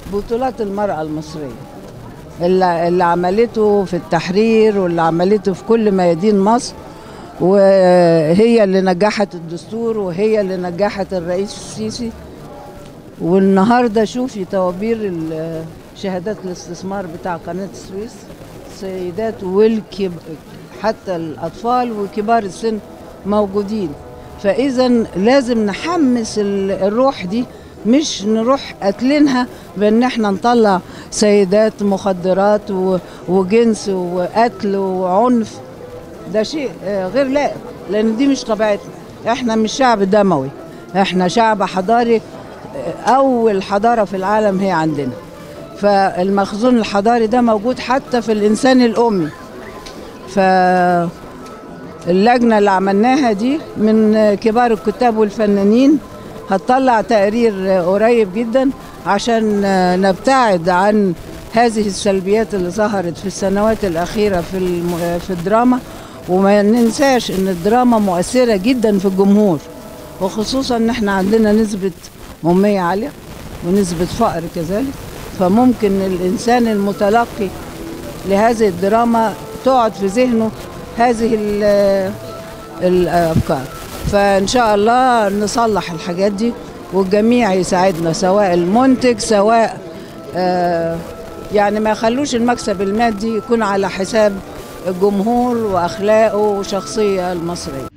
بطولات المرأة المصرية اللي, اللي عملته في التحرير واللي عملته في كل ميادين مصر وهي اللي نجحت الدستور وهي اللي نجحت الرئيس السيسي والنهارده شوفي طوابير ال- شهادات الاستثمار بتاع قناة السويس السيدات والكب حتى الأطفال وكبار السن موجودين فإذا لازم نحمس ال- الروح دي مش نروح قاتلينها بان احنا نطلع سيدات مخدرات و- وجنس وقتل وعنف ده شيء آه، غير لائق لان دي مش طبيعتنا احنا مش شعب دموي احنا شعب حضاري آه، اول حضاره في العالم هي عندنا فالمخزون الحضاري ده موجود حتى في الانسان الامي فاللجنه اللي عملناها دي من آه، كبار الكتاب والفنانين هتطلع تقرير آه، قريب جدا عشان آه، نبتعد عن هذه السلبيات اللي ظهرت في السنوات الأخيرة في الم- في الدراما وما ننساش ان الدراما مؤثرة جدا في الجمهور وخصوصا ان احنا عندنا نسبة أمية عالية ونسبة فقر كذلك فممكن الإنسان المتلقي لهذه الدراما تقعد في ذهنه هذه ال- الأفكار فإن شاء الله نصلح الحاجات دي والجميع يساعدنا سواء المنتج سواء آه، يعني ما يخلوش المكسب المادي يكون على حساب الجمهور وأخلاقه وشخصية المصرية